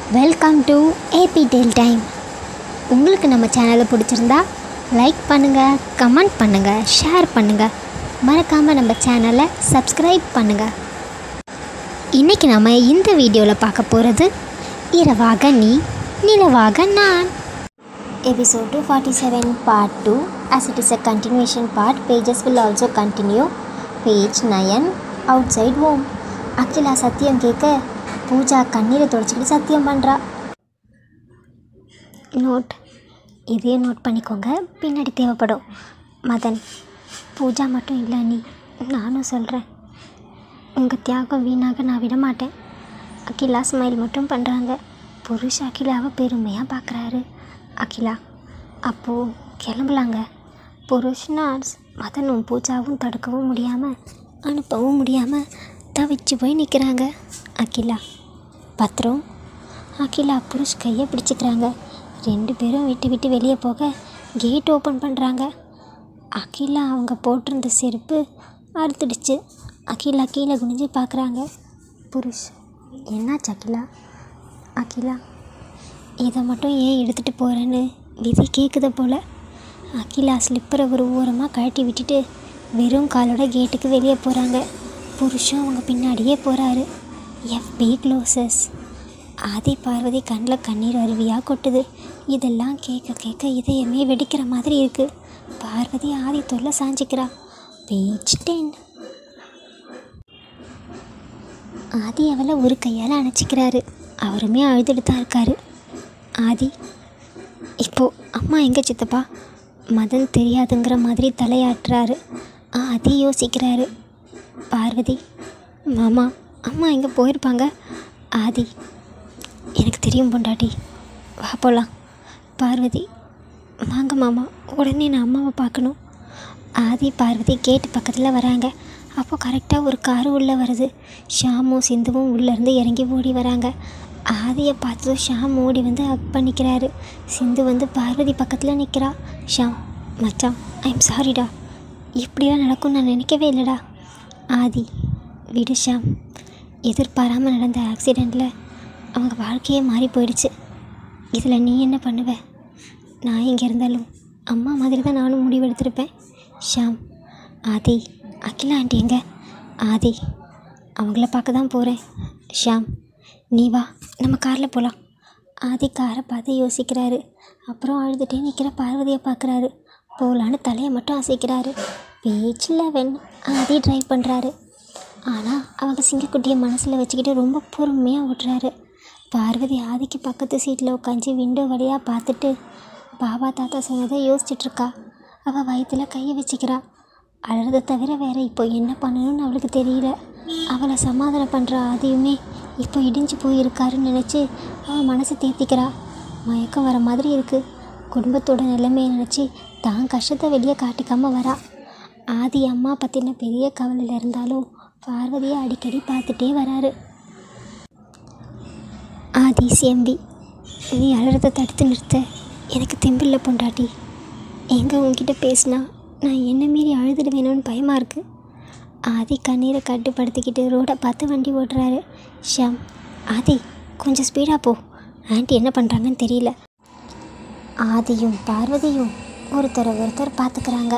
welcome to AP tell time உங்களுக்கு நம்ம சேனலை பிடிச்சிருந்தா லைக் பண்ணுங்கள் கமெண்ட் பண்ணுங்கள் ஷேர் பண்ணுங்கள் மறக்காமல் நம்ம சேனலை சப்ஸ்கிரைப் பண்ணுங்கள் இன்றைக்கி நம்ம இந்த வீடியோவில் பார்க்க போகிறது இரவாக நீ நிலவாக நான் episode two forty seven part two as it is a continuation part pages will also continue page nine outside home Akila சத்தியம் கேட்க பூஜா கண்ணீரை தொடச்சிக்கிட்டு சத்தியம் பண்ணுறா நோட் இதையும் நோட் பண்ணிக்கோங்க பின்னாடி தேவைப்படும் மதன் பூஜா மட்டும் இல்லை நீ நானும் சொல்கிறேன் உங்கள் தியாகம் வீணாக நான் விட மாட்டேன் அகிலா ஸ்மைல் மட்டும் பண்ணுறாங்க புருஷ் அகிலாவை பெருமையாக பார்க்குறாரு அகிலா அப்போது கிளம்பலாங்க புருஷ் நர்ஸ் மதனும் பூஜாவும் தடுக்கவும் முடியாமல் அனுப்பவும் முடியாமல் தவிச்சு போய் நிற்கிறாங்க அகிலா பத்திரம் அகிலா புருஷ் கையை பிடிச்சிக்கிறாங்க ரெண்டு பேரும் விட்டு விட்டு வெளியே போக கேட் ஓப்பன் பண்ணுறாங்க அகிலா அவங்க போட்டிருந்த செருப்பு அறுத்துடுச்சு அகிலா கீழே குனிஞ்சு பார்க்குறாங்க புருஷ் என்னாச்சு அகிலா அகிலா இதை மட்டும் ஏன் எடுத்துகிட்டு போகிறேன்னு விதி கேட்குத போல் அகிலா ஸ்லிப்பரை ஒரு ஓரமாக கழட்டி விட்டுட்டு வெறும் காலோட கேட்டுக்கு வெளியே போகிறாங்க புருஷன் அவங்க பின்னாடியே போகிறாரு எஃப்பி க்ளோசஸ் ஆதி பார்வதி கண்ணில் கண்ணீர் அருவியாக கொட்டுது இதெல்லாம் கேட்க கேட்க இதயமே வெடிக்கிற மாதிரி இருக்குது பார்வதி ஆதி தொல்லை சாஞ்சிக்கிறா பேஜ் டென் ஆதி அவளை ஒரு கையால் அணைச்சிக்கிறாரு அவருமே அழுதுட்டு தான் இருக்காரு ஆதி இப்போது அம்மா எங்கே சித்தப்பா மதன் தெரியாதுங்கிற மாதிரி தலையாட்டுறாரு ஆதி யோசிக்கிறாரு பார்வதி மாமா அம்மா எங்கே போயிருப்பாங்க ஆதி எனக்கு தெரியும் பொண்டாட்டி வா போகலாம் பார்வதி வாங்க மாமா உடனே நான் அம்மாவை பார்க்கணும் ஆதி பார்வதி கேட்டு பக்கத்தில் வராங்க அப்போ கரெக்டாக ஒரு காரு உள்ளே வருது ஷாமும் சிந்துவும் உள்ளேருந்து இறங்கி ஓடி வராங்க ஆதியை பார்த்ததும் ஷாம் ஓடி வந்து ஹக் பண்ணிக்கிறாரு சிந்து வந்து பார்வதி பக்கத்தில் நிற்கிறா ஷாம் மச்சான் ஐம் சாரிடா இப்படிலாம் நடக்கும்னு நான் நினைக்கவே இல்லைடா ஆதி விடு ஷாம் எதிர்பாராமல் நடந்த ஆக்சிடெண்ட்டில் அவங்க வாழ்க்கையே மாறி போயிடுச்சு இதில் நீ என்ன பண்ணுவ நான் இங்கே இருந்தாலும் அம்மா மாதிரி தான் நானும் முடிவெடுத்திருப்பேன் ஷாம் ஆதி அகிலா ஆண்டி எங்க ஆதி அவங்கள பார்க்க தான் போகிறேன் ஷாம் நீ வா நம்ம காரில் போகலாம் ஆதி காரை பார்த்து யோசிக்கிறாரு அப்புறம் அழுதுகிட்டே நிற்கிற பார்வதியை பார்க்குறாரு போகலான்னு தலையை மட்டும் அசைக்கிறாரு பேஜ் லெவன் ஆதி ட்ரைவ் பண்ணுறாரு ஆனால் அவங்க சிங்கக்குட்டியை மனசில் வச்சுக்கிட்டு ரொம்ப பொறுமையாக ஓட்டுறாரு பார்வதி ஆதிக்கு பக்கத்து சீட்டில் உட்காந்து விண்டோ வழியாக பார்த்துட்டு பாபா தாத்தா சொன்னதை யோசிச்சுட்ருக்கா அவள் வயிற்றில் கையை வச்சுக்கிறா அழுறதை தவிர வேற இப்போ என்ன பண்ணணும்னு அவளுக்கு தெரியல அவளை சமாதானம் பண்ணுற ஆதியுமே இப்போ இடிஞ்சு போயிருக்காருன்னு நினச்சி அவள் மனசை தேத்திக்கிறா மயக்கம் வர மாதிரி இருக்குது குடும்பத்தோட நிலைமையை நினச்சி தான் கஷ்டத்தை வெளியே காட்டிக்காமல் வரா ஆதி அம்மா பற்றின பெரிய கவலையில் இருந்தாலும் பார்வதியை அடிக்கடி பார்த்துட்டே வராரு ஆதி சிஎம்பி நீ அழுறதை தடுத்து நிறுத்த எனக்கு தெம்பில்ல பொண்டாட்டி எங்கே உன்கிட்ட பேசினா நான் என்ன மீறி அழுதுடுவேணும்னு பயமாக இருக்குது ஆதி கண்ணீரை கட்டுப்படுத்திக்கிட்டு ரோடை பார்த்து வண்டி ஓட்டுறாரு ஷாம் ஆதி கொஞ்சம் ஸ்பீடாக போ ஆண்டி என்ன பண்ணுறாங்கன்னு தெரியல ஆதியும் பார்வதியும் ஒருத்தரை ஒருத்தர் பார்த்துக்கிறாங்க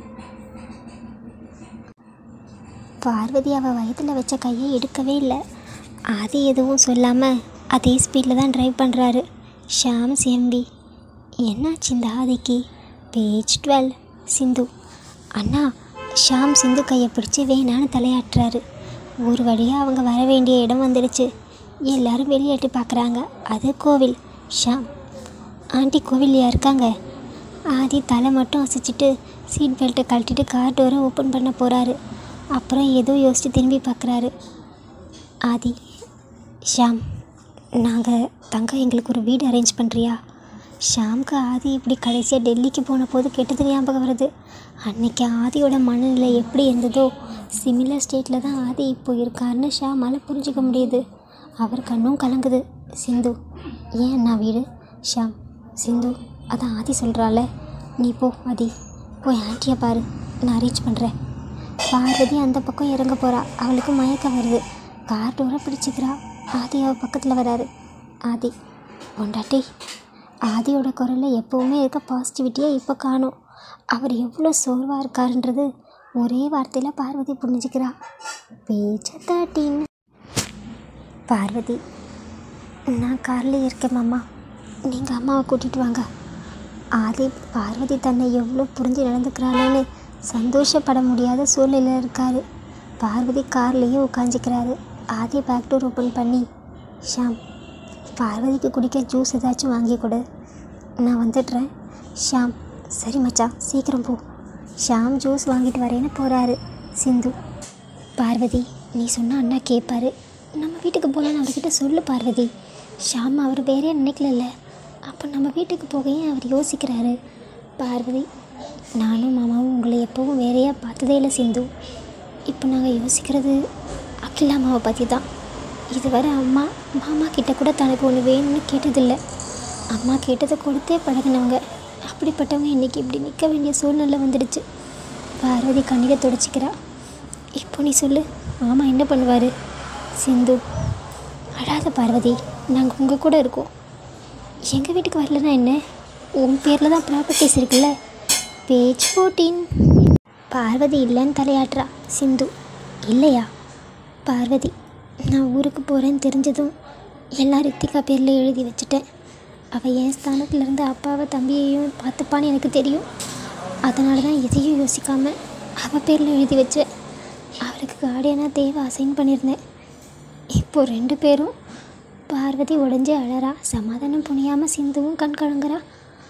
பார்வதி அவள் வயதில் வச்ச கையை எடுக்கவே இல்லை ஆதி எதுவும் சொல்லாமல் அதே ஸ்பீடில் தான் ட்ரைவ் பண்ணுறாரு ஷாம் சிஎம்பி என்னாச்சு இந்த ஆதிக்கு பேஜ் டுவெல் சிந்து அண்ணா ஷாம் சிந்து கையை பிடிச்சி வேணான்னு தலையாட்டுறாரு ஒரு வழியாக அவங்க வர வேண்டிய இடம் வந்துடுச்சு எல்லாரும் வெளியேட்டு பார்க்குறாங்க அது கோவில் ஷாம் ஆண்டி கோவில்லையா இருக்காங்க ஆதி தலை மட்டும் அசைச்சிட்டு சீட் பெல்ட்டை கழட்டிட்டு கார் டோரை ஓப்பன் பண்ண போகிறாரு அப்புறம் ஏதோ யோசித்து திரும்பி பார்க்குறாரு ஆதி ஷாம் நாங்கள் தங்க எங்களுக்கு ஒரு வீடு அரேஞ்ச் பண்ணுறியா ஷாம்க்கு ஆதி இப்படி கடைசியாக டெல்லிக்கு போன போது கெட்டது ஞாபகம் வருது அன்னைக்கு ஆதியோட மனநிலை எப்படி இருந்ததோ சிமிலர் ஸ்டேட்டில் தான் ஆதி இப்போ இருக்காருன்னு ஷாமால் புரிஞ்சிக்க முடியுது அவர் கண்ணும் கலங்குது சிந்து ஏன் நான் வீடு ஷாம் சிந்து அதான் ஆதி சொல்கிறாள் நீ போ ஆதி போய் ஆண்டியை பாரு நான் ரீச் பண்ணுறேன் பார்வதி அந்த பக்கம் இறங்க போகிறா அவளுக்கு மயக்கம் வருது கார் டோரை பிடிச்சிக்கிறா ஆதி அவள் பக்கத்தில் வராரு ஆதி பொண்டாட்டி ஆதியோட குரலில் எப்போவுமே இருக்க பாசிட்டிவிட்டியை இப்போ காணும் அவர் எவ்வளோ சோர்வாக இருக்காருன்றது ஒரே வார்த்தையில் பார்வதி புரிஞ்சுக்கிறா பேச்ச தாட்டின்னு பார்வதி நான் காரில் இருக்கேன் மாமா நீங்கள் அம்மாவை கூட்டிகிட்டு வாங்க ஆதி பார்வதி தன்னை எவ்வளோ புரிஞ்சு நடந்துக்கிறாளேன்னு சந்தோஷப்பட முடியாத சூழ்நிலையில் இருக்காரு பார்வதி கார்லேயே உட்காந்துக்கிறாரு ஆதி பேக் டோர் ஓப்பன் பண்ணி ஷாம் பார்வதிக்கு குடிக்க ஜூஸ் ஏதாச்சும் வாங்கி கொடு நான் வந்துடுறேன் ஷாம் சரி மச்சான் சீக்கிரம் போ ஷாம் ஜூஸ் வாங்கிட்டு வரேன்னு போகிறாரு சிந்து பார்வதி நீ சொன்ன அண்ணா கேட்பாரு நம்ம வீட்டுக்கு போகலான்னு அவர்கிட்ட சொல்லு பார்வதி ஷாம் அவர் வேறே நினைக்கலல்ல அப்போ நம்ம வீட்டுக்கு போகையும் அவர் யோசிக்கிறாரு பார்வதி நானும் மாமாவும் உங்களை எப்பவும் வேறையாக பார்த்ததே இல்லை சிந்து இப்போ நாங்கள் யோசிக்கிறது அகிலா அம்மாவை பற்றி தான் இதுவரை அம்மா மாமா கிட்ட கூட தனக்கு ஒன்று வேணும்னு கேட்டதில்லை அம்மா கேட்டதை கொடுத்தே பழகினவங்க அப்படிப்பட்டவங்க இன்றைக்கி இப்படி நிற்க வேண்டிய சூழ்நிலை வந்துடுச்சு பார்வதி கண்ணீரை துடைச்சிக்கிறா இப்போ நீ சொல்லு மாமா என்ன பண்ணுவார் சிந்து அழாத பார்வதி நாங்கள் உங்கள் கூட இருக்கோம் எங்கள் வீட்டுக்கு வரலனா என்ன உன் பேரில் தான் ப்ராப்பர்ட்டிஸ் இருக்குல்ல பேஜ் ஃபோர்டீன் பார்வதி இல்லைன்னு தலையாட்டுறா சிந்து இல்லையா பார்வதி நான் ஊருக்கு போகிறேன்னு தெரிஞ்சதும் எல்லா ரித்திகா பேரில் எழுதி வச்சுட்டேன் அவள் என் ஸ்தானத்துலேருந்து அப்பாவை தம்பியையும் பார்த்துப்பான்னு எனக்கு தெரியும் அதனால தான் எதையும் யோசிக்காமல் அவள் பேரில் எழுதி வச்சேன் அவளுக்கு கார்டியனாக தேவை அசைன் பண்ணியிருந்தேன் இப்போ ரெண்டு பேரும் பார்வதி உடஞ்சி அழறா சமாதானம் புனியாமல் சிந்துவும் கண் கலங்குறா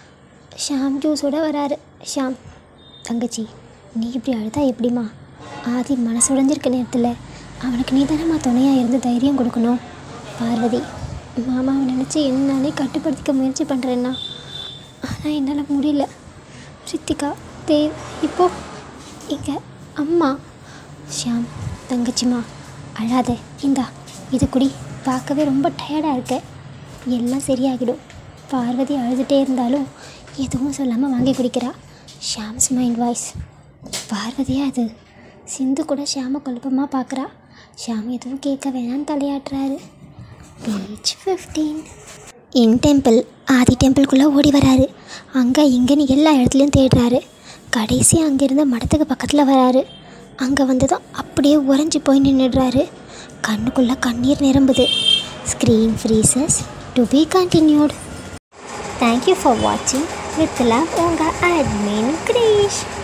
ஷாம் ஜூஸோட வராரு ஷாம் தங்கச்சி நீ இப்படி அழுதா எப்படிம்மா ஆதி மனசு உடைஞ்சிருக்க நேரத்தில் அவனுக்கு நீ தானம்மா துணையாக இருந்து தைரியம் கொடுக்கணும் பார்வதி மாமாவை நினச்சி என்னாலே கட்டுப்படுத்திக்க முயற்சி பண்ணுறேன்னா ஆனால் என்னால் முடியல ரித்திகா தேவ் இப்போ இங்கே அம்மா ஷியாம் தங்கச்சிம்மா அழாத இந்தா இது குடி பார்க்கவே ரொம்ப டயர்டாக இருக்க எல்லாம் சரியாகிடும் பார்வதி அழுதுகிட்டே இருந்தாலும் எதுவும் சொல்லாமல் வாங்கி குடிக்கிறா ஷாம்ஸ் மைண்ட் வாய்ஸ் பார்வதியா அது சிந்து கூட ஷியாம குழப்பமாக பார்க்குறா ஷியாம் எதுவும் கேட்க வேணான்னு தலையாட்டுறாரு page fifteen in temple Aadhi டெம்பிள்குள்ளே ஓடி வராரு அங்கே இங்கேன்னு எல்லா இடத்துலையும் தேடுறாரு கடைசி அங்கேருந்து மடத்துக்கு பக்கத்தில் வராரு அங்கே வந்ததும் அப்படியே உறைஞ்சி போய் நின்றுடுறாரு கண்ணுக்குள்ளே கண்ணீர் நிரம்புது screen freezes to be continued thank you for வாட்சிங் வித் லவ் உங்கள் அட்மின் கிரீஷ்